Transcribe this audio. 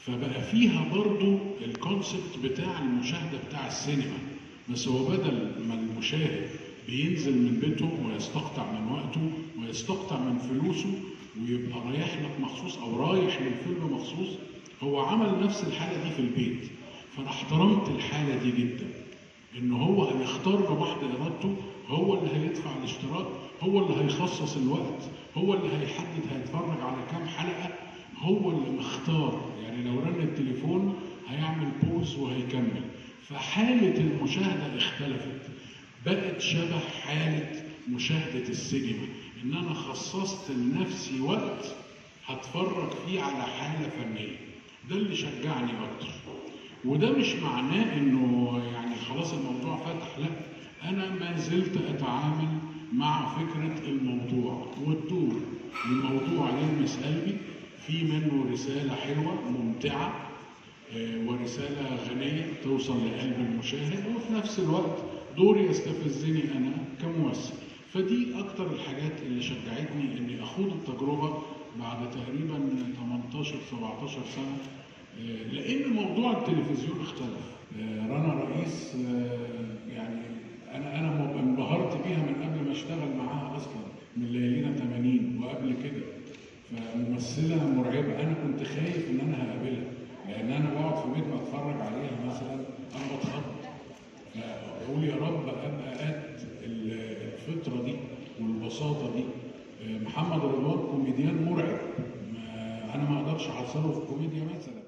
فبقى فيها برضو الكونسبت بتاع المشاهده بتاع السينما بس هو بدل ما المشاهد بينزل من بيته ويستقطع من وقته ويستقطع من فلوسه ويبقى رايح لك مخصوص او رايح للفيلم مخصوص هو عمل نفس الحاله دي في البيت فانا احترمت الحاله دي جدا ان هو هيختار بمحض ارادته هو اللي هيدفع الاشتراك هو اللي هيخصص الوقت هو اللي هيحدد هيتفرج على كام حلقه هو اللي مختار يعني لو رن التليفون هيعمل بوز وهيكمل فحاله المشاهده اختلفت بقت شبه حاله مشاهده السينما ان انا خصصت لنفسي وقت هتفرج فيه على حاله فنيه ده اللي شجعني اكتر وده مش معناه انه يعني خلاص الموضوع فتح لا انا ما زلت اتعامل مع فكره الموضوع والدور الموضوع يلمس قلبي في منه رساله حلوه ممتعه آه، ورساله غنيه توصل لقلب المشاهد وفي نفس الوقت دور يستفزني انا كممثل فدي اكتر الحاجات اللي شجعتني اني اخوض التجربه بعد تقريبا 18 17 سنه آه، لان موضوع التلفزيون اختلف آه، رنا رئيس آه، يعني انا انا م- انبهرت بيها من قبل ما اشتغل معاها اصلا من ليالينا 80 وقبل كده فممثله مرعبه انا كنت خايف ان انا هقابلها لان انا بقعد في بيت اتفرج عليها مثلا انا بتخض فاقول يا رب ابقى قد ال- الفطره دي والبساطه دي آه، محمد رضوان كوميديان مرعب ما- انا ما اقدرش احصله في كوميديا مثلا